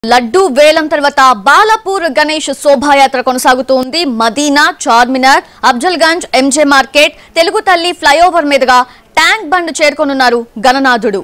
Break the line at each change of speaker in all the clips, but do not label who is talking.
లడ్డూ వేలం తర్వాత బాలాపూర్ గణేష్ శోభాయాత్ర కొనసాగుతోంది Madina Charminar Afzalgunj MJ market Telugu Thalli flyover మీదుగా ట్యాంక్ బండ్ చేరుకోనున్నారు గణనాథుడు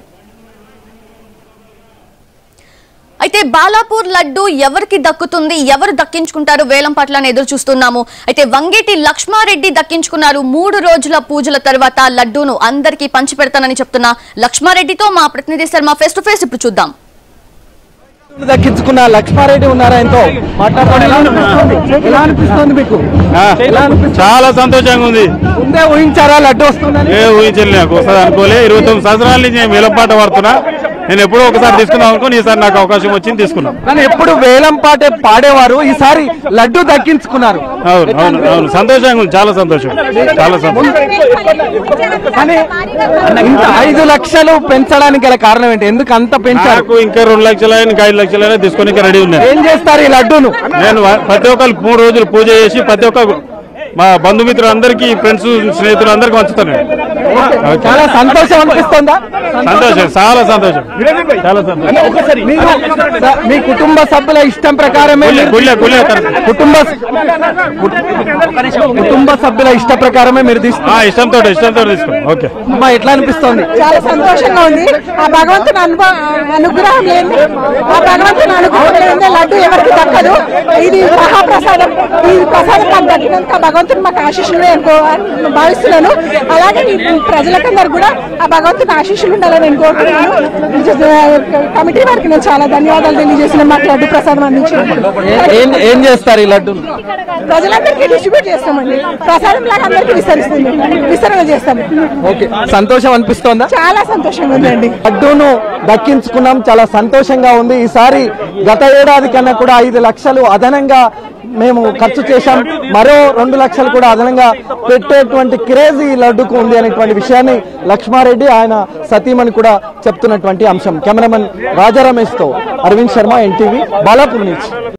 అయితే బాలాపూర్ లడ్డు ఎవరికి దక్కుతుంది ఎవరు దక్కించుకుంటారు వేలం పట్ల అని ఎదురు చూస్తున్నాము అయితే వంగేటి లక్ష్మారెడ్డి దక్కించుకున్నారు మూడు రోజుల పూజల తర్వాత లడ్డూను అందరికీ పంచిపెడతానని చెప్తున్న లక్ష్మారెడ్డితో మా ప్రతినిధి శర్మ ఫేస్ టు ఫేస్ ఇప్పుడు చూద్దాం
దక్కించుకున్న లక్ష్మారెడ్డి ఉన్నారు ఆయనతో మాట్లాడుకోండి ఎలా అనిపిస్తుంది ఎలా అనిపిస్తుంది మీకు
ఆ,
ఎలా అనిపిస్తుంది
చాలా సంతోషంగా ఉంది
ముందే ఊహించారా లడ్డు వస్తుందని
ఏ ఊహించలే నాకు వస్తుంది అనుకోలే ఇరవై తొమ్మిది సంవత్సరాల నుంచి నేను వేలంపాట పడుతున్నా నేను ఎప్పుడో ఒకసారి తీసుకుందాం అనుకుని ఈసారి నాకు అవకాశం వచ్చింది తీసుకున్నాం
కానీ ఎప్పుడు వేలం పాటే పాడేవారు ఈసారి లడ్డు దక్కించుకున్నారు
అవును అవును అవును సంతోషంగా ఉంది చాలా సంతోషం చాలా సంతోషం
కానీ ఇంత ఐదు లక్షలు పెంచడానికి గల కారణం ఏంటి ఎందుకు అంత పెంచారు
నాకు ఇంకా రెండు లక్షలు ఇంకా ఐదు లక్షలైనా తీసుకొని ఇంకా రెడీ ఉన్నాను
ఏం చేస్తారు ఈ లడ్డూను
నేను వ- ప్రతి ఒక్కరికి మూడు రోజులు పూజ చేసి ప్రతి ఒక్క మా బంధుమిత్రులందరికీ ఫ్రెండ్స్ స్నేహితులందరికీ పంచుతాను నేను. ఓకే.
చాలా సంతోషం అనిపిస్తుందా
సంతోషం చాలా సంతోషం చాలా సంతోషం
మీరు స- మీ కుటుంబ సభ్యుల ఇష్టం ప్రకారమే
గుళ్ళే
మీరు
గుళ్ళే గుళ్ళే
కుటుంబ కుటుంబ సభ్యుల ఇష్ట ప్రకారమే మీరు తీసుకున్నారు
ఆ, ఇష్టంతో ఇష్టంతో తీసుకోండి ఓకే
అమ్మా, ఎట్లా అనిపిస్తోంది
చాలా సంతోషంగా ఉంది ఆ భగవంతుని అనుభవ అనుగ్రహం లేని ఆ భగవంతుని అనుగ్రహం లేని లడ్డు ఎవరికి దక్కదు ఇది మహాప్రసాదం ఈ ప్రసాదం నాకు దక్కినందుకు ఆ భగవంతుని మాకు ఆశీస్సులు నేను కో- భావిస్తున్నాను అలాగే ఈ ప్రజలకందరూ కూడా ఆ భగవంతుని ఆశీస్సులు ఉండాలని నేను కోరుతున్నాను కమిటీ వారికి నేను చాలా ధన్యవాదాలు తెలియజేసిన మాకు లడ్డు ప్రసాదం అందించినందుకు
ఏ- ఏం ఏం చేస్తారు ఈ లడ్డూను
ప్రజలందరికీ డిస్ట్రిబ్యూట్ చేస్తామండి ప్రసాదం లాగా అందరికీ విస్తరిస్తుంది విస్తరణ చేస్తాం
ఓకే సంతోషం అనిపిస్తోందా
చాలా సంతోషంగా ఉందండి
లడ్డూను దక్కించుకున్నాం చాలా సంతోషంగా ఉంది ఈసారి గత ఏడాది కన్నా కూడా ఐదు లక్షలు అదనంగా మేము ఖర్చు చేశాం మరో రెండు లక్షలు కూడా అదనంగా పెట్టేటువంటి క్రేజ్ ఈ లడ్డుకు ఉంది అనేటువంటి విషయాన్ని లక్ష్మారెడ్డి ఆయన సతీమణి కూడా చెప్తున్నటువంటి అంశం కెమెరామెన్ రాజా రమేష్తో అరవింద్ శర్మ ఎన్టీవీ బాలాపూర్ నుంచి